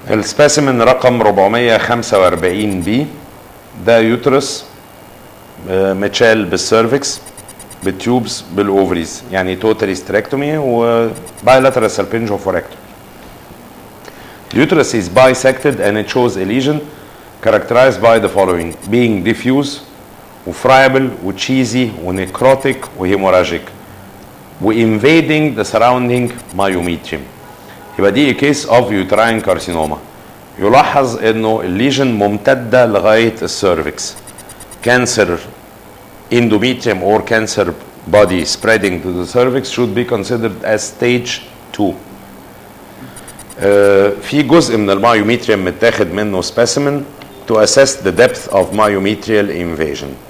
السبيسيمن رقم 445 بي ده يوترس آه، متشال بالسيرفكس بالتيوبس بالاوفريز يعني توتالي ستريكتومي وبايلاترال سالبنجوفوركتومي The uterus is bisected and it shows a lesion characterized by the following being diffuse وفرايبل وتشيزي ونكروتيك وهيموراجيك وinvading the surrounding myometrium يبقى دي كيس اوف يوتراين كارسينوما يلاحظ انه الليجن ممتده لغايه السيرفكس كانسر endometrium or cancer body spreading to the cervix should be considered as stage 2 آه، في جزء من المايوميتريوم متاخد منه specimen to assess the depth of myometrial invasion